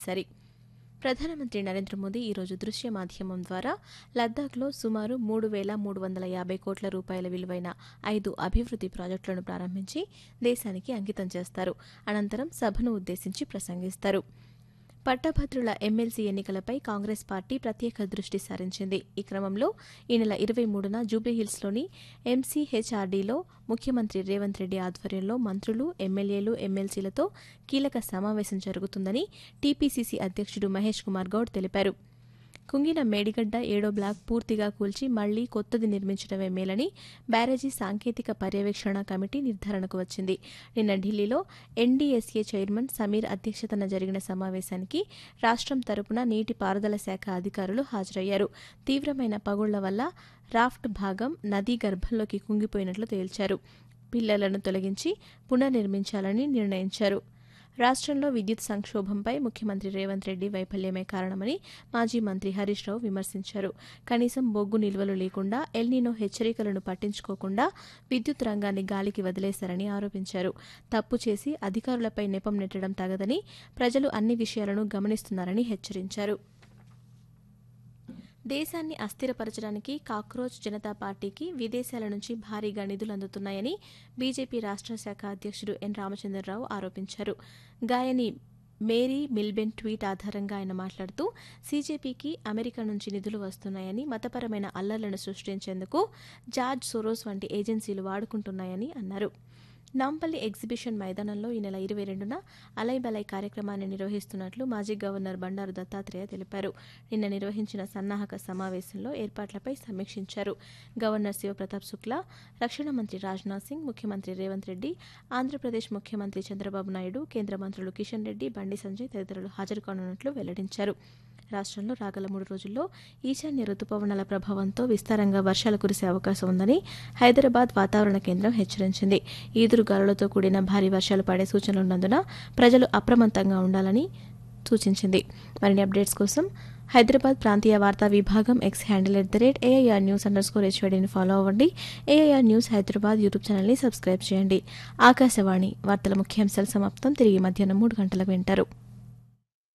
సరి ప్రధానమంత్రి నరేంద్ర మోదీ ఈరోజు దృశ్య మాధ్యమం ద్వారా లద్దాఖ్లో సుమారు మూడు వేల మూడు వందల యాభై కోట్ల రూపాయల విలువైన ఐదు అభివృద్ది ప్రాజెక్టులను ప్రారంభించి దేశానికి అంకితం చేస్తారు అనంతరం సభను ఉద్దేశించి ప్రసంగిస్తారు పట్టభద్రుల ఎమ్మెల్సీ ఎన్నికలపై కాంగ్రెస్ పార్టీ ప్రత్యేక దృష్టి సారించింది ఈ క్రమంలో ఈ నెల ఇరవై మూడున జూబ్లీహిల్స్లోని ఎంసీహెచ్ఆర్డీలో ముఖ్యమంత్రి రేవంత్ రెడ్డి ఆధ్వర్యంలో మంత్రులు ఎమ్మెల్యేలు ఎమ్మెల్సీలతో కీలక సమావేశం జరుగుతుందని టీపీసీసీ అధ్యక్షుడు మహేష్ కుమార్ గౌడ్ తెలిపారు కుంగిన మేడిగడ్డ ఏడో బ్లాక్ పూర్తిగా కూల్చి మళ్లీ కొత్తది నిర్మించడమే మేలని బ్యారేజీ సాంకేతిక పర్యవేక్షణ కమిటీ నిర్ధారణకు వచ్చింది నిన్న ఢిల్లీలో ఎన్డీఎస్ఏ చైర్మన్ సమీర్ అధ్యక్షతన జరిగిన సమావేశానికి రాష్ట్రం తరపున నీటిపారుదల శాఖ అధికారులు హాజరయ్యారు తీవ్రమైన పగుళ్ల వల్ల రాఫ్ట్ భాగం నదీ గర్భంలోకి కుంగిపోయినట్లు తేల్చారు పిల్లలను తొలగించి పునర్నిర్మించాలని నిర్ణయించారు రాష్ట్రంలో విద్యుత్ సంక్షోభంపై ముఖ్యమంత్రి రేవంత్ రెడ్డి వైఫల్యమే కారణమని మాజీ మంత్రి హరీష్ రావు విమర్శించారు కనీసం బొగ్గు నిల్వలు లేకుండా ఎల్నీనో హెచ్చరికలను పట్టించుకోకుండా విద్యుత్ రంగాన్ని గాలికి వదిలేశారని ఆరోపించారు తప్పు చేసి అధికారులపై నెపం నెట్టడం తగదని ప్రజలు అన్ని విషయాలను గమనిస్తున్నారని హెచ్చరించారు దేశాన్ని అస్థిరపరచడానికి కాక్రోచ్ జనతా పార్టీకి విదేశాల నుంచి భారీగా నిధులు అందుతున్నాయని బీజేపీ రాష్ట్ర శాఖ అధ్యక్షుడు ఎన్ రామచంద్రరావు ఆరోపించారు గాయని మేరీ మిల్బెన్ ట్వీట్ ఆధారంగా ఆయన మాట్లాడుతూ సీజేపీకి అమెరికా నుంచి నిధులు వస్తున్నాయని మతపరమైన అల్లర్లను సృష్టించేందుకు జార్జ్ సోరోస్ వంటి ఏజెన్సీలు వాడుకుంటున్నాయని అన్నారు నాంపల్లి ఎగ్జిబిషన్ మైదానంలో ఈ నెల ఇరవై రెండున అలైబలై కార్యక్రమాన్ని నిర్వహిస్తున్నట్లు మాజీ గవర్నర్ బండారు దత్తాత్రేయ తెలిపారు నిన్న నిర్వహించిన సన్నాహక సమావేశంలో ఏర్పాట్లపై సమీక్షించారు గవర్నర్ శివప్రతాప్ శుక్లా రక్షణ మంత్రి రాజ్నాథ్ సింగ్ ముఖ్యమంత్రి రేవంత్ రెడ్డి ఆంధ్రప్రదేశ్ ముఖ్యమంత్రి చంద్రబాబు నాయుడు కేంద్ర మంత్రులు కిషన్ రెడ్డి బండి సంజయ్ తదితరులు హాజరు కానున్నట్లు వెల్లడించారు రాష్ట్రంలో రాగల మూడు రోజుల్లో ఈశాన్య రుతుపవనాల ప్రభావంతో విస్తారంగా వర్షాలు కురిసే అవకాశం ఉందని హైదరాబాద్ వాతావరణ కేంద్రం హెచ్చరించింది ఈదురుగాలులతో కూడిన భారీ వర్షాలు పడే సూచనలున్నందున ప్రజలు అప్రమత్తంగా ఉండాలని సూచించింది మరిన్ని అప్డేట్స్ కోసం హైదరాబాద్ ప్రాంతీయ వార్తా విభాగం X handle at the rate AIR news underscore హెచ్వైడీని ఫాలో అవ్వండి ఏఐఆర్ న్యూస్ హైదరాబాద్ యూట్యూబ్ ఛానల్ని సబ్స్క్రైబ్ చేయండి ఆకాశవాణి వార్తల ముఖ్యాంశాలు సమాప్తం తిరిగి మధ్యాహ్నం మూడు గంటలకు వింటారు